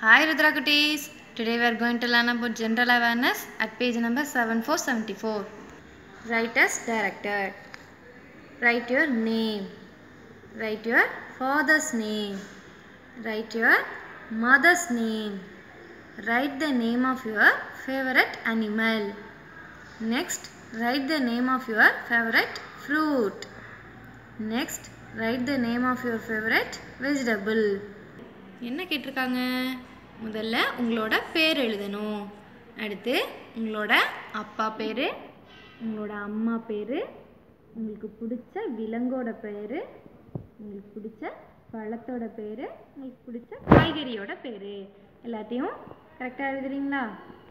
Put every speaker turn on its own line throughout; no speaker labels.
Hi Rudra Kutis. Today we are going to learn about general awareness at page number 7474. Write as directed. Write your name. Write your father's name. Write your mother's name. Write the name of your favorite animal. Next, write the name of your favorite fruit. Next, write the name of your favorite vegetable. என்ன கேட்டிருக்காங்க முதல்ல உங்களோட பேர் எழுதணும் அடுத்து உங்களோட அப்பா பேர் உங்களோட அம்மா பேர் உங்களுக்கு பிடிச்ச விலங்கோட பேர் உங்களுக்கு பிடிச்ச பழத்தோட பேர் உங்களுக்கு பிடிச்ச காய்கறியோட பேர் எல்லாத்தையும் கரெக்டாக எழுதுறீங்களா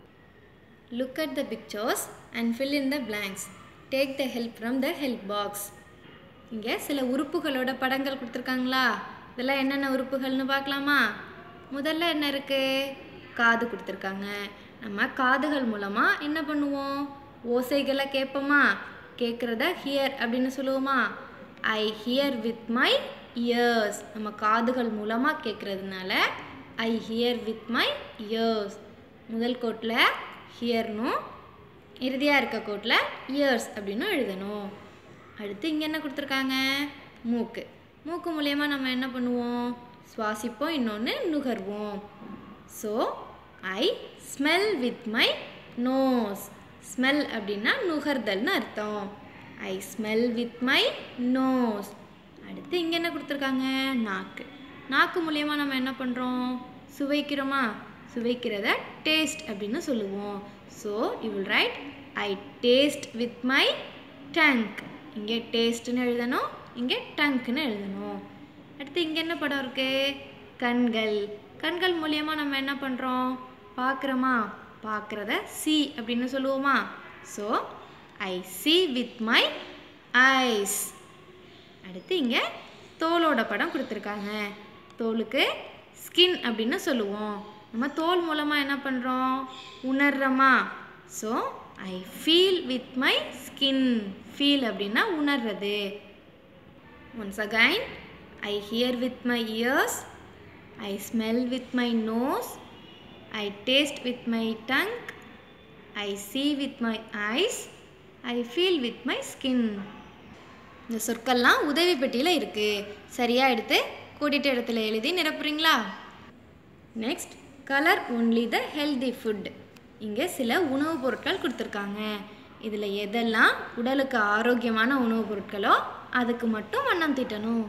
Look at the pictures and fill in the blanks. Take the help from the help box. இங்கே சில உறுப்புகளோட படங்கள் கொடுத்துருக்காங்களா இதெல்லாம் என்னென்ன உறுப்புகள்னு பார்க்கலாமா முதல்ல என்ன இருக்குது காது கொடுத்துருக்காங்க நம்ம காதுகள் மூலமாக என்ன பண்ணுவோம் ஓசைகளை கேட்போமா கேட்குறத ஹியர் அப்படின்னு சொல்லுவோமா I hear with my ears நம்ம காதுகள் மூலமாக கேட்குறதுனால I hear with my ears முதல் கோட்டில் ஹியர்னும் இறுதியாக இருக்க கோட்டில் இயர்ஸ் அப்படின்னு எழுதணும் அடுத்து இங்கே என்ன கொடுத்துருக்காங்க மூக்கு மூக்கு மூலயமா நம்ம என்ன பண்ணுவோம் சுவாசிப்போம் இன்னொன்று நுகர்வோம் so I smell with my nose smell அப்படின்னா நுகர்தல்னு அர்த்தம் I smell with my nose அடுத்து இங்கே என்ன கொடுத்துருக்காங்க நாக்கு நாக்கு மூலயமா நம்ம என்ன பண்ணுறோம் சுவைக்கிறோமா சுவைக்கிறத டேஸ்ட் அப்படின்னு சொல்லுவோம் so you will write I taste with my tongue இங்கே டேஸ்ட்னு எழுதணும் இங்கே டங்க்னு எழுதணும் அடுத்து இங்கே என்ன படம் இருக்குது கண்கள் கண்கள் மூலியமாக நம்ம என்ன பண்ணுறோம் பார்க்குறோமா பார்க்குறத சி அப்படின்னு சொல்லுவோமா so I see with my eyes அடுத்து இங்கே தோலோட படம் கொடுத்துருக்காங்க தோலுக்கு ஸ்கின் அப்படின்னு சொல்லுவோம் நம்ம தோல் மூலமாக என்ன பண்ணுறோம் உணர்றோமா so I feel with my skin feel அப்படின்னா உணர்றது once again I hear with my ears I smell with my nose I taste with my tongue I see with my eyes I feel with my skin இந்த சொற்கள்லாம் உதவி பெட்டியில் இருக்குது சரியாக எடுத்து கூட்டிகிட்ட இடத்துல எழுதி நிரப்புறீங்களா next colour only the healthy food இங்கே சில உணவுப் பொருட்கள் கொடுத்துருக்காங்க இதில் எதெல்லாம் உடலுக்கு ஆரோக்கியமான உணவுப் பொருட்களோ அதுக்கு மட்டும் வண்ணம் தீட்டணும்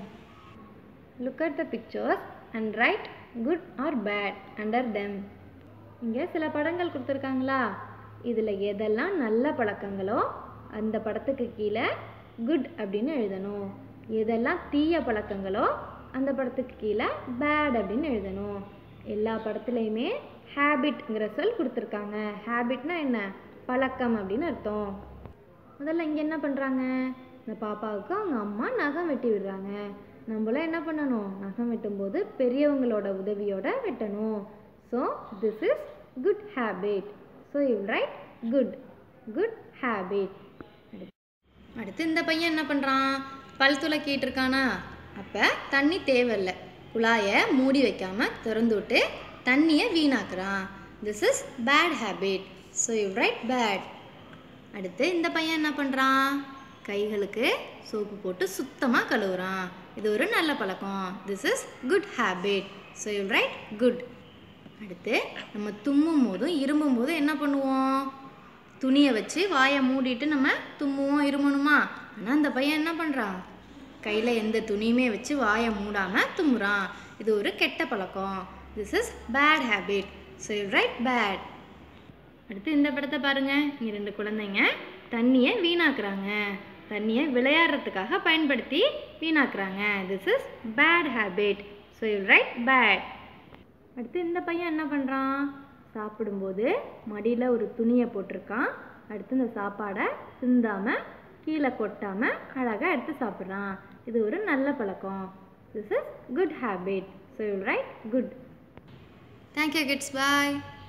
look at the pictures and write good or bad under them இங்கே சில படங்கள் கொடுத்துருக்காங்களா இதில் எதெல்லாம் நல்ல பழக்கங்களோ அந்த படத்துக்கு கீழே குட் அப்படின்னு எழுதணும் எதெல்லாம் தீய பழக்கங்களோ அந்த படத்துக்கு கீழே பேட் அப்படின்னு எழுதணும் எல்லா படத்துலையுமே ஹேபிட்ங்கிற சொல் கொடுத்துருக்காங்க ஹேபிட்னா என்ன பழக்கம் அப்படின்னு அர்த்தம் முதல்ல இங்கே என்ன பண்ணுறாங்க இந்த பாப்பாவுக்கு அவங்க அம்மா நகம் வெட்டி விடுறாங்க நம்மளும் என்ன பண்ணணும் நகம் வெட்டும்போது பெரியவங்களோட உதவியோட வெட்டணும் so this is good habit so you write good good habit அடுத்து இந்த பையன் என்ன பண்ணுறான் பல் துளக்கிட்டு இருக்கானா அப்போ தண்ணி தேவையில்லை குழாயை மூடி வைக்காம திறந்து விட்டு தண்ணியை வீணாக்குறான் this is bad habit so you write bad அடுத்து இந்த பையன் என்ன பண்ணுறான் கைகளுக்கு சோப்பு போட்டு சுத்தமாக கழுவுறான் இது ஒரு நல்ல பழக்கம் this is good habit so you write good அடுத்து நம்ம தும்மும் போதும் இருமும் போதும் என்ன பண்ணுவோம் துணியை வச்சு வாயை மூடிட்டு நம்ம தும்முவோம் இருமணுமா ஆனால் அந்த பையன் என்ன பண்ணுறான் கையில் எந்த துணியுமே வச்சு வாயை மூடாமல் தும்முறான் இது ஒரு கெட்ட பழக்கம் this is bad habit so you write bad அடுத்து இந்த படத்தை பாருங்கள் இங்கே ரெண்டு குழந்தைங்க தண்ணியை வீணாக்குறாங்க தண்ணியை விளையாடுறதுக்காக பயன்படுத்தி வீணாக்குறாங்க this is bad habit so you write bad அடுத்து இந்த பையன் என்ன பண்ணுறான் சாப்பிடும்போது மடியில் ஒரு துணியை போட்டிருக்கான் அடுத்து இந்த சாப்பாடை சிந்தாமல் கீழே கொட்டாமல் அழகாக எடுத்து சாப்பிட்றான் இது ஒரு நல்ல பழக்கம் this is good habit so you write good thank you kids bye